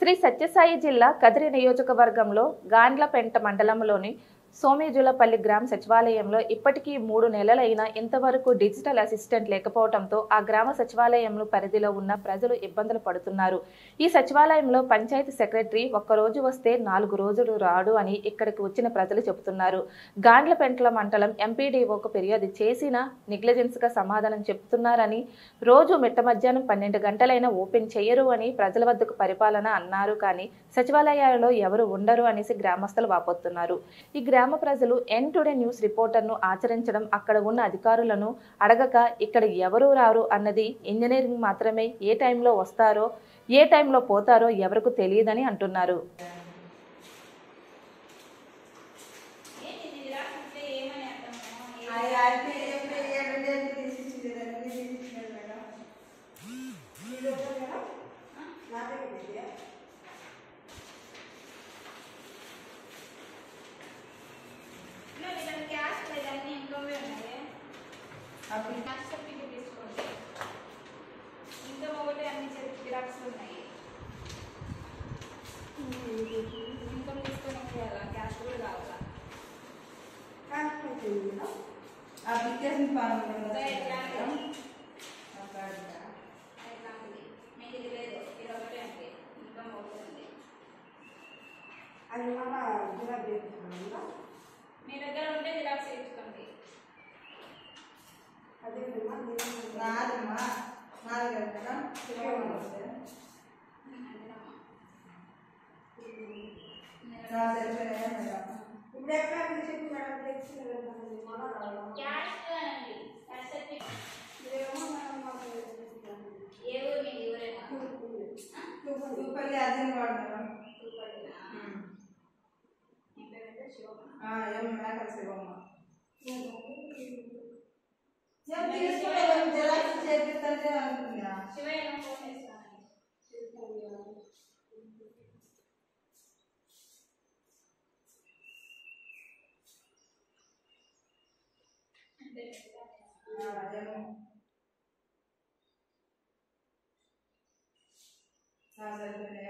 శ్రీ సత్యసాయి జిల్లా కదిరి నియోజకవర్గంలో గాండ్లపెంట మండలంలోని సోమేజులపల్లి గ్రామ సచివాలయంలో ఇప్పటికీ మూడు నెలలైనా ఇంతవరకు డిజిటల్ అసిస్టెంట్ లేకపోవడంతో ఆ గ్రామ సచివాలయంలో పరిధిలో ఉన్న ప్రజలు ఇబ్బందులు పడుతున్నారు ఈ సచివాలయంలో పంచాయతీ సెక్రటరీ ఒక్కరోజు వస్తే నాలుగు రోజులు రాడు అని ఇక్కడికి వచ్చిన ప్రజలు చెబుతున్నారు గాండ్లపెంటల మండలం ఎంపీడీఓకు ఫిర్యాదు చేసినా నెగ్లిజెన్స్గా సమాధానం చెప్తున్నారని రోజు మిట్ట మధ్యాహ్నం పన్నెండు గంటలైనా ఓపెన్ చేయరు అని ప్రజల వద్దకు పరిపాలన అన్నారు కానీ సచివాలయాలలో ఎవరు ఉండరు అనేసి గ్రామస్తులు వాపోతున్నారు ఈ గ్రామ ప్రజలు ఎన్ టుడే న్యూస్ రిపోర్టర్ను ఆచరించడం అక్కడ ఉన్న అధికారులను అడగక ఇక్కడ ఎవరు రారు అన్నది ఇంజనీరింగ్ మాత్రమే ఏ టైంలో వస్తారో ఏ టైంలో పోతారో ఎవరికి తెలియదని అంటున్నారు అది అయితే ఎప్పుడు ఏడంటే తీసిచ్చింది కదండి, తీసిచ్చింది మేడం. ఇది ఒకటి మేడం? నా దగ్గర ఇదే. అప్పుడు కాస్ట్ వచ్చింది మేడం. అప్లికేషన్ ఫామ్ కూడా ఉంది మేడం. ఆ కార్డు ఉందా? అది మళ్ళా జిరాక్స్ చేయించుకున్నాం మేడం. మీ దగ్గర ఉంటే జిరాక్స్ చేయించుకోండి అదే మేడం, దీని నాదమ్మా. నాది కాదు మేడం. చిన్నగా ఉంది. నా సరిపోయినాయా మేడం? ఇప్పుడు ఎక్కడ ఉంది చెప్పు మేడం ఫ్లెక్సీ కదా మళ్ళా రావాలి. క్యాష్ అనండి క్యాష్ సర్టిఫికేట్ ఇదేమో మేడం మాకు చేపిస్తాను. ఏ ఊరు మీది ఊరేనా సూపర్లీ అర్జెంట్ వాడు మేడం సూపర్నా మీ పేరంటే శివకుమార్ ఆ, ఏం మేకల శివమ్మ ఏం తీసుకుని ఏం జిరాక్స్ చేపిస్తుంటే అనుకున్నా శివయ్య ఫోన్ చేస్తానండి అంటే ఆ, ఏమో ఆ, సరిపోయినాయా